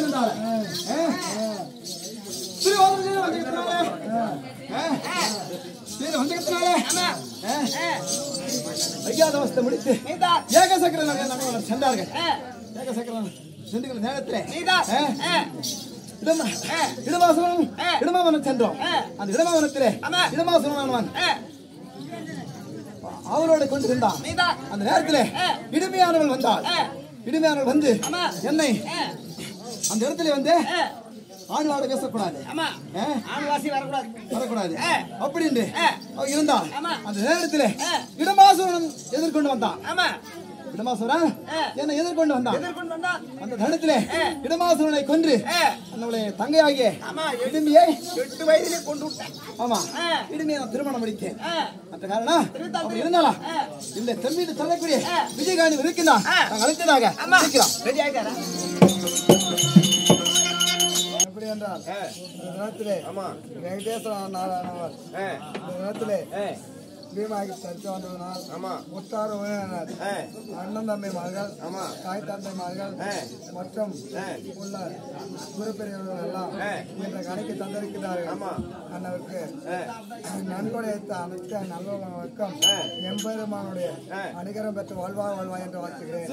இருந்தாள் திருவாரூர் சீதை வந்துக்கிட்டாலே சீதை வந்துக்கிட்டாலே அஜாதவஸ்தை முடித்து நீதான். ஏகசக்கர நகரம் சென்றார்கள் ஏகசக்கர சென்றுகிற நேரத்திலே நீதான். ஆ. இடமா இடமாசனம் இடமாவனம் சென்றோம் அந்த இடமாவனத்திலே ஆமா. இடமாசனம் ஆ, அவரோட கொண்டு சென்றான் நீதான். அந்த நேரத்திலே இடுமையானவள் வந்தாள் ஆ. இடுமையானவள் வந்து ஆமா. என்னை ஆ, அந்த இடத்துல வந்து ஆ, ஆண்வாட பேசக்கூடாது ஆமா ஆ, ஆண்வாசி வரக்கூடாது வரக்கூடாது ஆ. அப்படின்னு ஆ. அவ இருந்தாள் ஆமா. அந்த நேரத்திலே ஆ. இடமாசுரன் எதிர்கொண்டு வந்தான் ஆமா இடமாசுரன் ஆ. என்னை எதிர்கொண்டு வந்தான் எதிர்கொண்டு வந்தா அந்த தருணத்திலே ஆ. இடமாசுரனை கொன்று ஆ, நம்மளுடைய தங்கையாகிய ஆமா இடுமியை எட்டு வயதிலே கொண்டு விட்டேன் ஆமா ஆ. இடுமையை நான் திருமணம் முடித்தேன் ஆ, அந்த காரணம் திருத்தம் அப்படி இருந்தாலும் ஆ. இந்த தென்மீது சொல்லக்கூடிய ஆ. விஜயகாணி இருக்கின்றான் ஆ. நாங்கள் அழைத்ததாக ஆமா இருக்கிறோம் ரெடி ஆயிட்டாரா எப்படி என்றால் இந்த நேரத்திலே வெங்கடேஸ்வர நாராயணவர் இந்த நேரத்திலே பீமாகி சரித்து வந்ததனால் முத்தாறு உறவினர் அண்ணன் தம்பிமார்கள் தாய் தந்தைமார்கள் மற்றும் உள்ள குருப்பெரியவர்கள் எல்லாம் இந்த கணக்கு தந்திருக்கிறார்கள் அண்ணவருக்கு நன்கொடை அனைத்து நல்லவர்களுக்கும் எம்பெருமானுடைய அனுகிரம் பெற்று வாழ்வா வாழ்வா என்று வாழ்த்துகிறேன்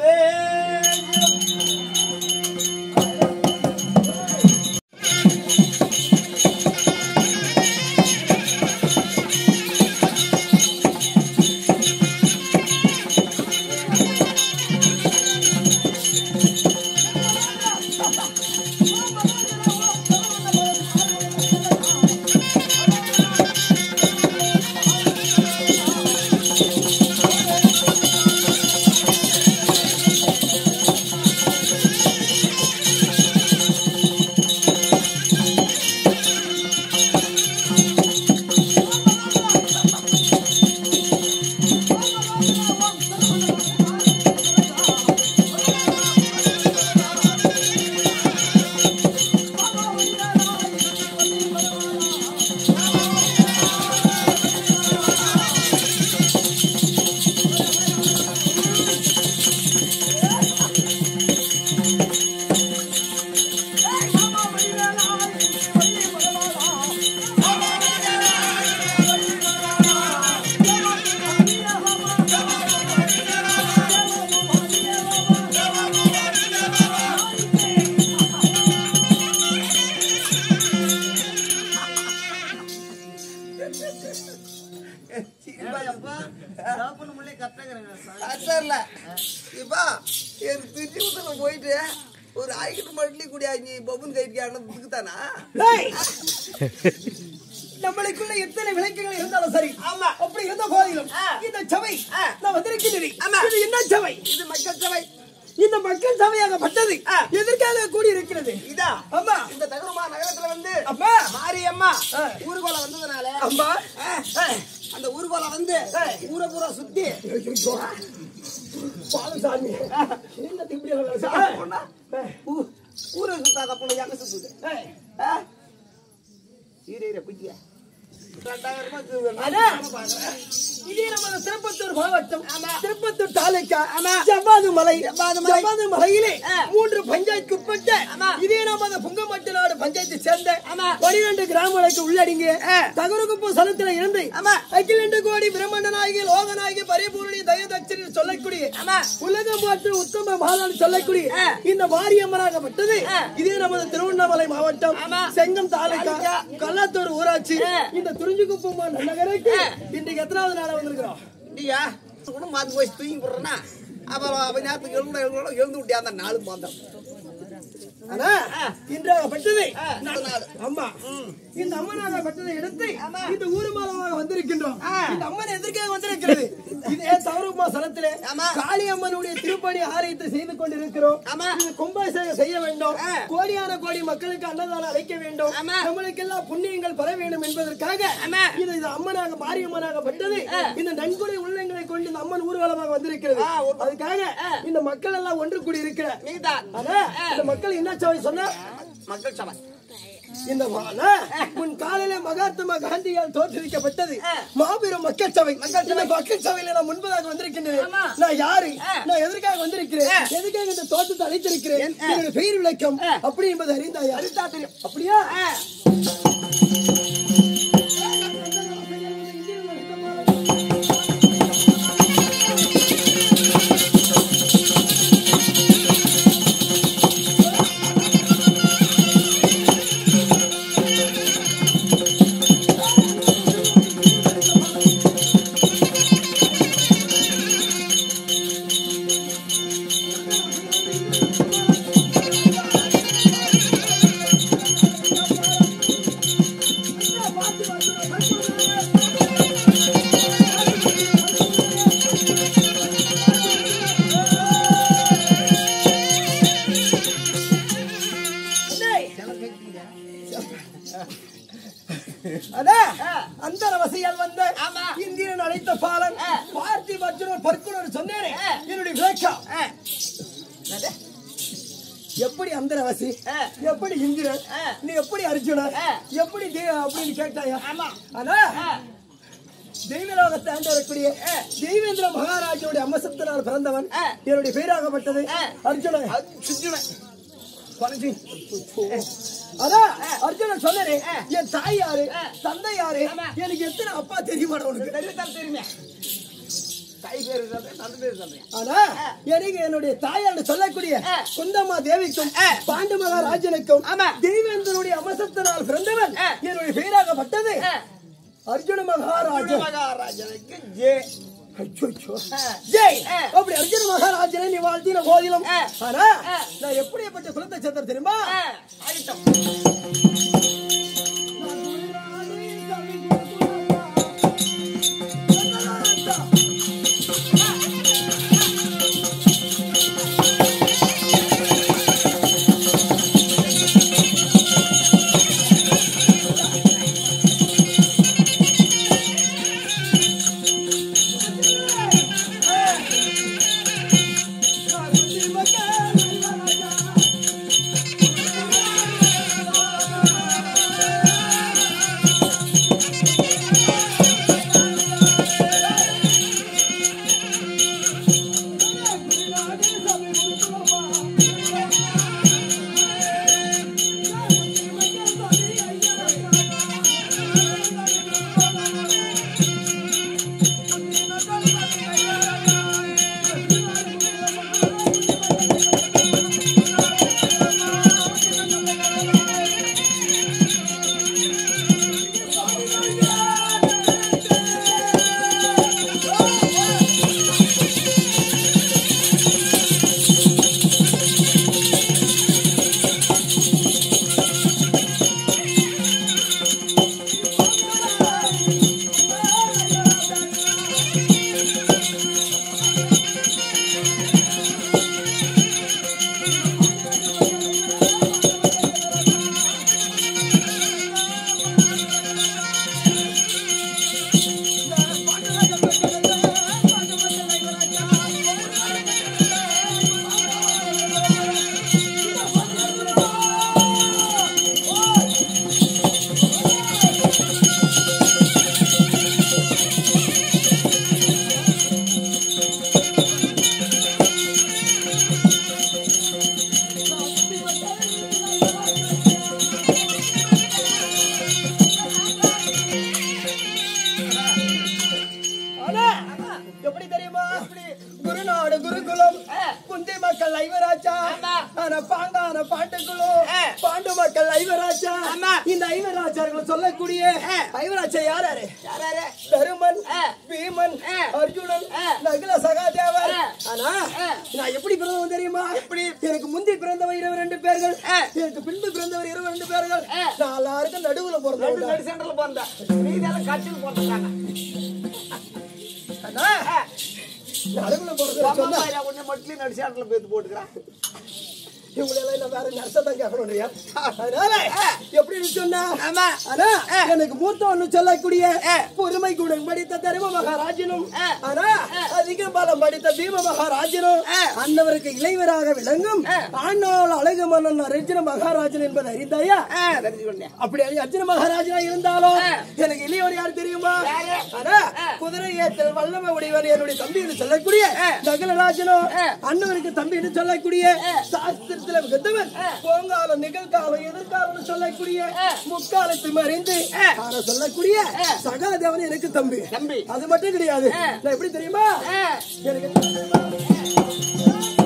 சரில இப்பா எனக்கு திருச்சி ஊத்துல போயிட்டு ஒரு ஐக்கிட்டு மட்லி குடியா நீ பபுன் கைக்கு ஆனதுக்கு தானா நம்மளுக்குள்ள எத்தனை விளக்குகள் இருந்தாலும் சரி ஆமா. அப்படி இருந்த போதிலும் ஆ. இந்த சபை ஆ. நான் வந்திருக்கின்றேன் ஆமா. இது என்ன சபை இது மக்கள் சபை இந்த மக்கள் சபையாகப்பட்டது ஆ. எதற்காக கூடி இருக்கிறது இதா ஆமா இந்த தகரமா நகரத்துல வந்து அம்மா மாரியம்மா ஆ. ஊர்கோலம் வந்ததுனால அம்மா ஆ, ஆ, அந்த ஊர்கோலம் வந்து ஊரை பூரா சுத்தி பாலசாமி என்ன இப்படி எல்லாம் வேலை செய்ற? ஊ- ஊரை சுத்தாத போல எங்க சுத்துது ஏய், ஆ? இரு இரு குட்டியா ரெண்டாயிரம் ரூபாய் இது வேணும். அண்ணா. நான் பார்க்கறேன். இதே நமது திருப்பத்தூர் மாவட்டம் திருப்பத்தூர் தாலுக்கா ஆமா. ஜவ்வாது மலை ஜவ்வாது மலை. ஜவ்வாது மலையிலே ஆ. மூன்று பஞ்சாயத்து உட்பட்ட ஆமா. இதே நமது புங்கமட்டு நாடு பஞ்சாயத்தை சேர்ந்த ஆமா. பனிரெண்டு கிராமங்களுக்கு உள்ளடங்கிய ஆ. தகருகுப்பு சலத்துல இருந்து ஆமா. அகிலண்டு கோடி பிரம்மண்ட நாயகி லோகநாயகி பரிபூரணி தயதட்சணி சொல்லக்கூடிய ஆமா. உலகம் மாற்று உத்தம மாதான் சொல்லக்கூடிய ஆ. இந்த மாரியம்மனாகப்பட்டது ஆ. இதே நமது திருவண்ணாமலை மாவட்டம் ஆமா. செங்கம் தாலுகா தாலுகா. கல்லாத்தூர் ஊராட்சி ஆ. இந்த துறிஞ்சுக்குப்பம் நகருக்கு ஆ. இன்றைக்கு எத்தனாவது நாளா வந்திருக்கிறோம் இல்லையா கூட மாத்து போய் தூங்கி போடுறேன்னா அப்புறம் அவ நேரத்துக்கு எழுந்து எழுந்து எழுந்து விட்டியா அந்த நாலு மாந்தம் ஆனா இன்றாகப்பட்டது ஆ, இந்த நாள். அம்மா இந்த அம்மனாகப்பட்டதை எடுத்து இந்த ஊர் மூலமாக வந்திருக்கின்றோம் இந்த அம்மன் எதற்காக வந்திருக்கிறது இதே தவறுமா சலத்திலே ஆமா. காளி அம்மனுடைய திருப்பணி ஆலயத்தை செய்து கொண்டிருக்கிறோம் ஆமா. இது கும்பாபிஷேகம் செய்ய வேண்டும் ஆ. கோடியான கோடி மக்களுக்கு அன்னதானம் அழைக்க வேண்டும் ஆமா. நம்மளுக்கு எல்லாம் புண்ணியங்கள் பெற வேண்டும் என்பதற்காக ஆமா. இது இது அம்மனாக மாரியம்மனாகப்பட்டது இந்த நன்கொடை உள்ளங்களை கொண்டு இந்த அம்மன் ஊர்வலமாக வந்திருக்கிறது ஆ, ஒரு- அதுக்காக இந்த மக்கள் எல்லாம் ஒன்று கூடி இருக்கிற நீதான் ஆனா இந்த மக்கள் என்ன சபை சொன்னா மக்கள் சபை இந்த மாலை உன் காலையில மகாத்மா காந்தியால் தோற்றுவிக்கப்பட்டது மாபெரும் மக்கள் சபை இந்த மக்கள் சபையில நான் முன்பதாக வந்திருக்கின்றேன் நான் யாரு நான் எதற்காக வந்திருக்கிறேன் எதுக்காக இந்த தோட்டத்தை அழைத்திருக்கிறேன் என்னுடைய பெயர் விளக்கம் அப்படி என்பது அறிந்தாயா அப்படியா அதான் அந்த வசையால் வந்த இந்தியன் அழைத்த பாலன் பார்த்தி மற்றும் பற்குனர் சொன்னேனே என்னுடைய விளக்கம் எப்படி அந்தரவாசி எப்படி இந்திரன் நீ எப்படி அர்ஜுனன் எப்படி தே- அப்படின்னு கேட்டாயா ஆனா தெய்வலோகத்தை ஆண்டு வரக்கூடிய தெய்வேந்திர மகாராஜனுடைய அம்சத்தினால் பிறந்தவன் என்னுடைய பேராகப்பட்டது அர்ஜுனன் அர்ஜுனன் குறைஞ்சி. அதான் அர்ஜுனன் சொன்னே என் தாய் யாரு தந்தை யாரு எனக்கு எத்தனை அப்பா தெரியுமா உனக்கு தெரியுமே கை பேரு சொல்றேன் தந்தை பேரு சொல்றேன் ஆனா எனக்கு என்னுடைய தாயார் சொல்லக்கூடிய குந்தம்மா தேவிக்கும் பாண்டு மகாராஜனுக்கும் தெய்வேந்திரனுடைய அமசத்தினால் பிறந்தவன் என்னுடைய பேராகப்பட்டது அர்ஜுன மகாராஜன் மகாராஜனுக்கு ஜே அச்சோ ஜெய் அப்படி அர்ஜுன மகாராஜனை நீ வாழ்த்தின போதிலும் ஆனா நான் எப்படிப்பட்ட குலத்தை சேர்ந்த தெரியுமா ஆயிட்டம் ஆனா, எப்படி தெரியுமா குருநாடு குருகுலம் குந்தி மக்கள் ஐவராஜா ஆனா பாண்டான பாட்டுக்குழு பாண்டு மக்கள் ஐவராஜா இந்த ஐவராஜார்கள் சொல்லக்கூடிய ஐவராஜா யார் யாரு தருமன் பீமன் அர்ஜுனன் நகுல சகாதேவர் ஆனா நான் எப்படி பிறந்தவன் தெரியுமா எப்படி எனக்கு முந்தி பிறந்தவர் இருபது ரெண்டு பேர்கள் எனக்கு பின்பு பிறந்தவர் இருபது ரெண்டு பேர்கள் நான் எல்லாருக்கும் நடுவுல பிறந்தவன் நடு சென்டர்ல போறா நீ இதெல்லாம் கட்சியில் போட்டுருக்காங்க நடுவுல பிறந்தவன் சொன்னா கொஞ்சம் மட்டும் நடு சென்டர்ல பேத்து போட்டுக்கிறான் இவங்களை எல்லாம் நான் வேற நர்ஸை தான் கேட்கணும்ன்றியா அதனால எப்படின்னு சொன்னா ஆமா. ஆனா எனக்கு மூத்தவன்னு சொல்லக்கூடிய பொறுமை குணம் படித்த தர்ம மகாராஜனும் ஆனா அதிக பலம் படித்த பீம மகாராஜனும் அன்னவருக்கு இளைவராக விளங்கும் ஆண்டாள் அழகு மன்னன் அர்ஜுன மகாராஜன் என்பதை அறிந்தாயா தெரிஞ்சு கொண்டேன் அப்படி அறி- அர்ஜுன மகாராஜனா இருந்தாலும் எனக்கு இளையவர் யார் தெரியுமா ஆனா குதிரை ஏற்றல் வல்லமை உடையவர் என்னுடைய தம்பி என்று சொல்லக்கூடிய நகலராஜனும் அண்ணவருக்கு தம்பி என்று சொல்லக்கூடிய சாஸ்திரத்துல மிகுந்தவன் போங்காலம் நிகழ்காலம் எதிர்காலம் சொல்லக்கூடிய முக்காலத்தை மறைந்து ஆனா சொல்லக்கூடிய சகாதேவன் எனக்கு தம்பி தம்பி. அது மட்டும் கிடையாது நான் எப்படி தெரியுமா எனக்கு என்ன தெரியுமா?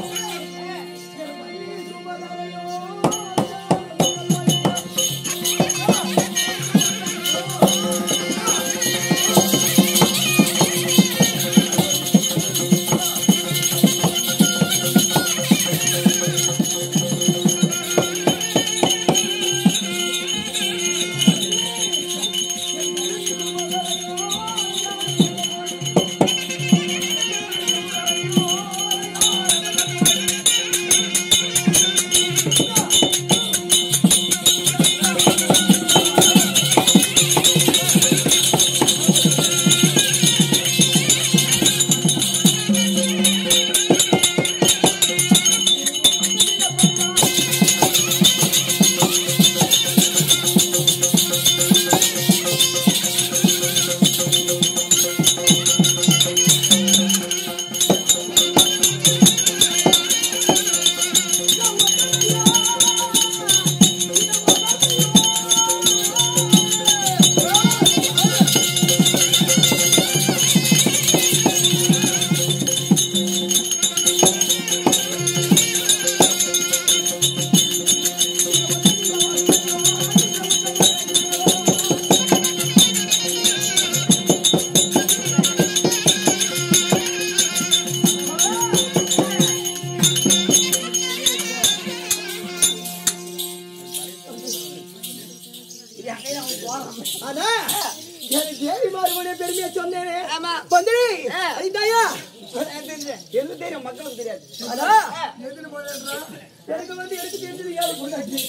ஆனா எனக்கு தேவி மாறுபடிய பெருமையா சொன்னேனே ஆமா. பந்திரி ஆ. ஐந்தாயா தெரிஞ்சேன் எனக்கு தெரியும் மக்களுக்கு தெரியாது ஆனா எனக்கு வந்து எனக்கு தெரிஞ்சது ஏழு பொண்டாட்டி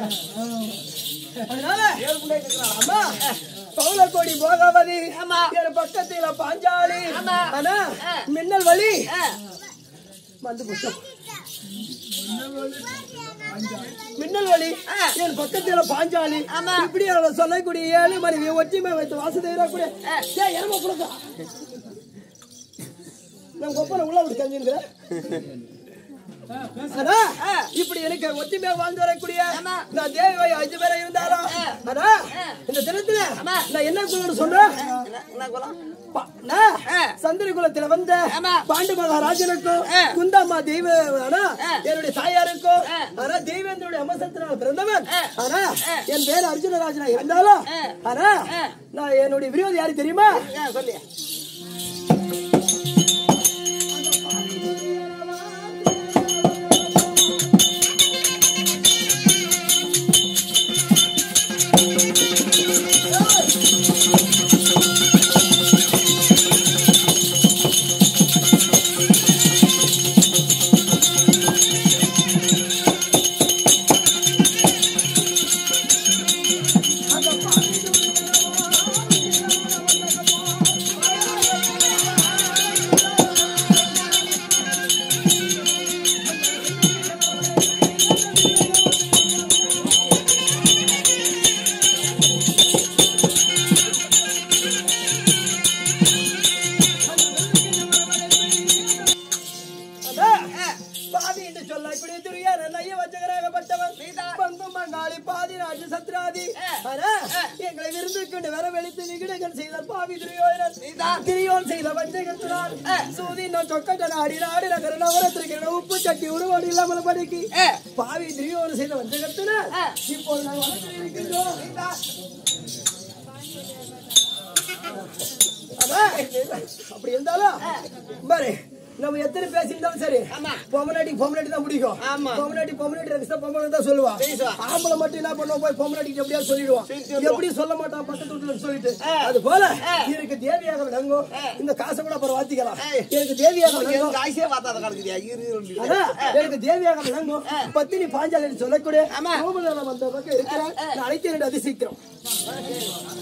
அதனால ஏழு பிள்ளை இருக்கிறான் அம்மா பவுலக்கோடி போகாவதி ஆமா. என் பக்கத்துல பாஞ்சாலி ஆமா. ஆனா ஆ. மின்னல் வலி ஆ. வந்து புஷ்டம் மின்னல் வலி என் பக்கத்துல பாஞ்சாலி ஆமா. இப்படி அவளை சொல்லக்கூடிய ஏழு மனைவி ஒற்றுமை வைத்து வாசுதேவரா கூட ஏய் எரம கொடுக்கா நம்ம கொப்பனை உள்ள விட்டு தெரிஞ்சுக்கிறேன் ஆனா, இப்படி எனக்கு ஒத்துமையா வாழ்ந்து வரக்கூடிய நான் தேவை அஞ்சு பேரை இருந்தாலும் ஆனா இந்த தினத்துல நான் என்ன குலம்னு சொல்றேன் என்ன- என்ன குலம் பா- நான் சந்திர குலத்துல வந்த ஆமா. பாண்டு மகாராஜனுக்கும் குந்தாமா தெய்வ ஆனா, என்னுடைய தாயாருக்கும் ஆனா தெய்வேந்திரனுடைய அமசத்தினால் பிறந்தவன் ஆனா என் பேர் அர்ஜுனராஜனா இருந்தாலும் ஆனா நான் என்னுடைய விரோதி யாரு தெரியுமா ஆ, சொல்லு அண்ணா, பாதி என்று சொல்லக்கூடிய துரியார் நைய வச்சகராகப்பட்டவர் பங்கு மங்காளி பாதி ராஜ சத்ராதி ஆனா, எங்களை விருந்துக்கு வரவழைத்து நிகழ்கள் செய்த பாவி துரியோதனன் திரியோன் செய்த வஞ்சகத்தினால் சூதி நான் சொக்கட்ட நாடி நாடு நகர நவரத்திற்கு உப்பு சட்டி உருவாடு இல்லாமல் படிக்கு பாவி துரியோதனன் செய்த வஞ்சகத்தினால் இப்போது நான் வளர்த்து இருக்கின்றோம் அண்ணா, அப்படி இருந்தாலும் பாரு நம்ம எத்தனை பேசியிருந்தாலும் சரி பொம்மநாட்டி பொம்மநாட்டி தான் பிடிக்கும் ஆமா. பொம்மநாட்டி பொம்மநாட்டி ரகசியம் பொம்மநாட்டி தான் சொல்லுவா பேசுவா. ஆம்பளை மட்டும் என்ன பண்ணுவோம் போய் பொம்மநாட்டிக்கு எப்படியாவது சொல்லிடுவான் சொல்லி சொல்லுவான். எப்படி சொல்ல மாட்டான் பக்கத்து வீட்டுல சொல்லிட்டு அது போல எனக்கு தேவியாக விளங்கும் இந்த காசை கூட அப்புறம் வாத்திக்கலாம் எனக்கு தேவியாக விளங்கும் எனக்கு ஆசையே பார்த்தாத கிடக்குறியா இரு இரு அதான், எனக்கு தேவியாக விளங்கும் பத்தினி பாஞ்சாலி சொல்லக்கூடிய கோமதனம் வந்த பக்கம் இருக்கிறார் நான் அழைத்தேன் அதி சீக்கிரம்